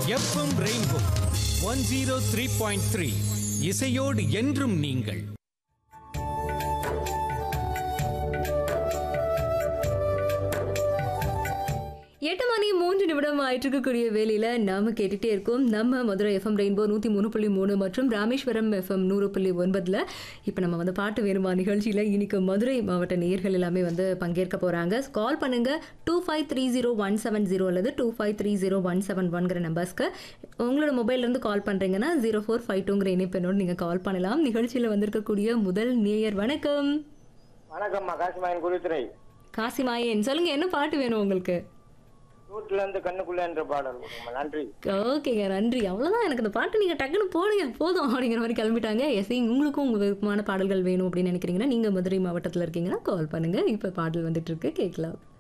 FM rainbow one zero three point three இசையோடு என்றும் நீங்கள் எட்டு மணி மூன்று நிமிடம் ஆயிட்டு இருக்கக்கூடிய வேலையில நாம கேட்டுட்டே இருக்கோம் நம்ம மதுரை எஃப்எம் ரெயின்போ நூத்தி மூணு புள்ளி மூணு மற்றும் ராமேஸ்வரம் எஃப்எம் நூறு புள்ளி ஒன்பதுல இப்ப நம்ம வந்து பாட்டு வேணுமா நிகழ்ச்சியில இன்னைக்கு மதுரை மாவட்ட நேயர்கள் எல்லாமே வந்து பங்கேற்க போறாங்க கால் பண்ணுங்க two five three zero one seven zero அல்லது two five three zero one seven ஒன்கிற நம்பர்ஸ்க்கு உங்களோட மொபைல்ல இருந்து கால் பண்றீங்கன்னா ஜீரோ ஃபோர் ஃபைவ் டூங்கிற இணைப்பெண்ணோடு நீங்க கால் பண்ணலாம் நிகழ்ச்சியில வந்திருக்கக்கூடிய முதல் நேயர் வணக்கம் வணக்கம்மா காசிமாயன் குருத்துறை காசிமாயன் சொல்லுங்க என்ன பாட்டு வேணும் உங்களுக்கு நூற்றுல இருந்து கண்ணுக்குள்ள என்ற பாடல் கொடுங்கம்மா நன்றி ஓகேங்க நன்றி அவ்வளோதான் எனக்கு இந்த பாட்டு நீங்கள் டக்குன்னு போடுங்க போதும் அப்படிங்கிற மாதிரி கிளம்பிட்டாங்க எஸ் உங்களுக்கும் உங்கள் விருப்பமான பாடல்கள் வேணும் அப்படின்னு நினைக்கிறீங்கன்னா நீங்கள் மதுரை மாவட்டத்தில் இருக்கீங்கன்னா கால் பண்ணுங்கள் இப்போ பாடல் வந்துட்டு இருக்கு கேட்கலாம்